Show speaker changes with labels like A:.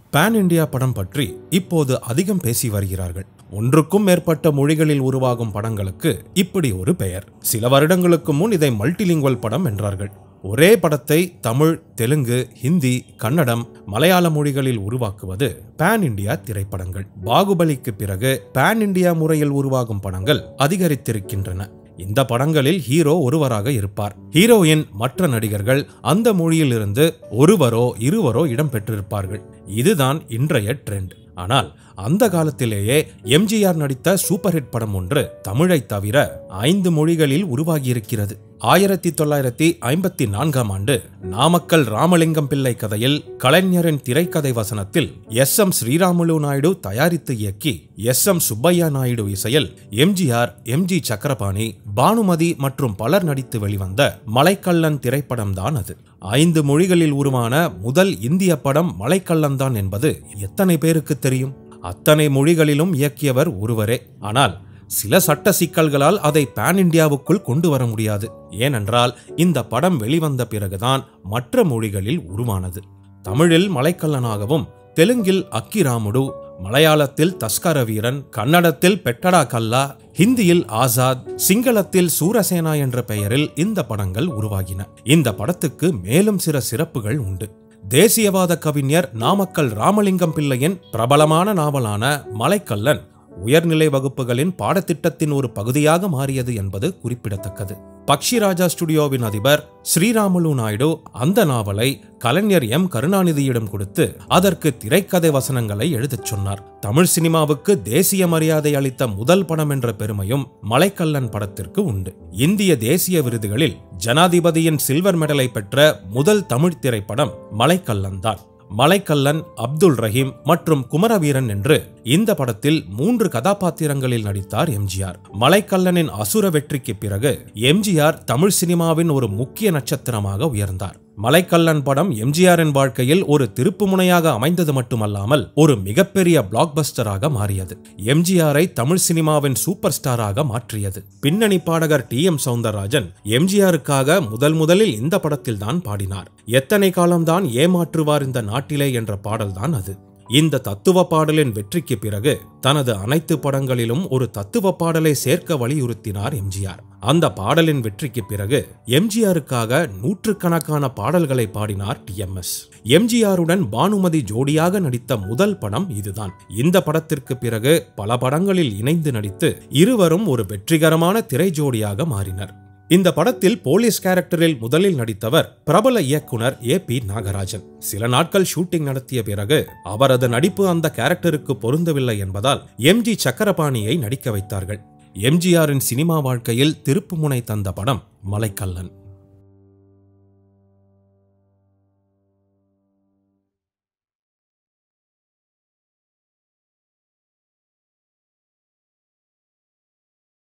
A: pan India படம் பற்றி இப்போது அதிகம் பேசி வருகிறார்கள் ஒன்றுக்கும் மேற்பட்ட மொழிகளில் உருவாகும் படங்களுக்கு இப்படி ஒரு பெயர் சில வருடங்களுக்கு முன் இதை மல்டிலிங்குவல் படம் என்றார்கள் ஒரே படத்தை தமிழ் தெலுங்கு ஹிந்தி கன்னடம் மலையாள மொழிகளில் உருவாக்குவது பேன் இந்தியா திரைப்படங்கள் பாகுபலிக்கு பிறகு பேன் இந்தியா முறையில் உருவாகும் படங்கள் அதிகரித்திருக்கின்றன இந்த படங்களில் ஹீரோ ஒருவராக இருப்பார் ஹீரோயின் மற்ற நடிகர்கள் அந்த மொழியிலிருந்து ஒருவரோ இருவரோ இடம்பெற்றிருப்பார்கள் இதுதான் இன்றைய ட்ரெண்ட் ஆனால் அந்த காலத்திலேயே எம்ஜிஆர் நடித்த சூப்பர் ஹிட் படம் ஒன்று தமிழை தவிர ஐந்து மொழிகளில் உருவாகியிருக்கிறது ஆயிரத்தி தொள்ளாயிரத்தி ஐம்பத்தி நான்காம் ஆண்டு நாமக்கல் ராமலிங்கம் பிள்ளை கதையில் கலைஞரின் திரைக்கதை வசனத்தில் எஸ் எம் ஸ்ரீராமுலு நாயுடு தயாரித்து இயக்கி எஸ் எம் சுப்பையா நாயுடு இசையில் எம்ஜிஆர் எம்ஜி சக்கரபாணி பானுமதி மற்றும் பலர் நடித்து வெளிவந்த மலைக்கல்லன் திரைப்படம் தான் அது ஐந்து மொழிகளில் உருவான முதல் இந்திய படம் மலைக்கல்லன்தான் என்பது எத்தனை பேருக்கு தெரியும் அத்தனை மொழிகளிலும் இயக்கியவர் ஒருவரே ஆனால் சில சட்ட சிக்கல்களால் அதை பேன் இந்தியாவுக்குள் கொண்டு வர முடியாது ஏனென்றால் இந்த படம் வெளிவந்த பிறகுதான் மற்ற மொழிகளில் உருவானது தமிழில் மலைக்கல்லனாகவும் தெலுங்கில் அக்கிராமுடு மலையாளத்தில் தஸ்கர வீரன் கன்னடத்தில் பெட்டடா கல்லா ஹிந்தியில் ஆசாத் சிங்களத்தில் சூரசேனா என்ற பெயரில் இந்த படங்கள் உருவாகின இந்த படத்துக்கு மேலும் சில சிறப்புகள் உண்டு தேசியவாத கவிஞர் நாமக்கல் ராமலிங்கம் பிள்ளையின் பிரபலமான நாவலான மலைக்கல்லன் உயர்நிலை வகுப்புகளின் பாடத்திட்டத்தின் ஒரு பகுதியாக மாறியது என்பது குறிப்பிடத்தக்கது பக்ஷிராஜா ஸ்டுடியோவின் அதிபர் ஸ்ரீராமுலு நாயுடு அந்த நாவலை கலைஞர் எம் கருணாநிதியிடம் கொடுத்து அதற்கு திரைக்கதை வசனங்களை எழுதச் சொன்னார் தமிழ் சினிமாவுக்கு தேசிய மரியாதை அளித்த முதல் படம் என்ற பெருமையும் மலைக்கல்லன் படத்திற்கு உண்டு இந்திய தேசிய விருதுகளில் ஜனாதிபதியின் சில்வர் மெடலை பெற்ற முதல் தமிழ் திரைப்படம் மலைக்கல்லன் தான் மலைக்கல்லன் அப்துல் ரஹீம் மற்றும் குமரவீரன் என்று இந்த படத்தில் மூன்று கதாபாத்திரங்களில் நடித்தார் எம்ஜிஆர் மலைக்கல்லனின் அசுர வெற்றிக்கு பிறகு எம்ஜிஆர் தமிழ் சினிமாவின் ஒரு முக்கிய நட்சத்திரமாக உயர்ந்தார் மலைக்கல்லன் படம் எம்ஜிஆரின் வாழ்க்கையில் ஒரு திருப்புமுனையாக அமைந்தது மட்டுமல்லாமல் ஒரு மிகப்பெரிய பிளாக்பஸ்டராக மாறியது எம்ஜிஆரை தமிழ் சினிமாவின் சூப்பர் ஸ்டாராக மாற்றியது பின்னணி பாடகர் டி எம் சவுந்தரராஜன் எம்ஜிஆருக்காக முதல் முதலில் இந்த படத்தில் தான் பாடினார் எத்தனை காலம்தான் ஏமாற்றுவார் இந்த நாட்டிலே என்ற பாடல்தான் அது இந்த தத்துவ பாடலின் வெற்றிக்கு பிறகு தனது அனைத்து படங்களிலும் ஒரு தத்துவ பாடலை சேர்க்க வலியுறுத்தினார் எம்ஜிஆர் அந்த பாடலின் வெற்றிக்கு பிறகு எம்ஜிஆருக்காக நூற்றுக்கணக்கான பாடல்களை பாடினார் டிஎம்எஸ் எம்ஜிஆருடன் பானுமதி ஜோடியாக நடித்த முதல் படம் இதுதான் இந்த படத்திற்கு பிறகு பல படங்களில் இணைந்து நடித்து இருவரும் ஒரு வெற்றிகரமான திரை ஜோடியாக மாறினர் இந்த படத்தில் போலீஸ் கேரக்டரில் முதலில் நடித்தவர் பிரபல இயக்குனர் ஏ பி நாகராஜன் சில நாட்கள் ஷூட்டிங் நடத்திய பிறகு அவரது நடிப்பு அந்த கேரக்டருக்கு பொருந்தவில்லை என்பதால் எம்ஜி சக்கரபாணியை நடிக்க வைத்தார்கள் எம்ஜிஆரின் சினிமா வாழ்க்கையில் திருப்புமுனை தந்த படம் மலைக்கல்லன்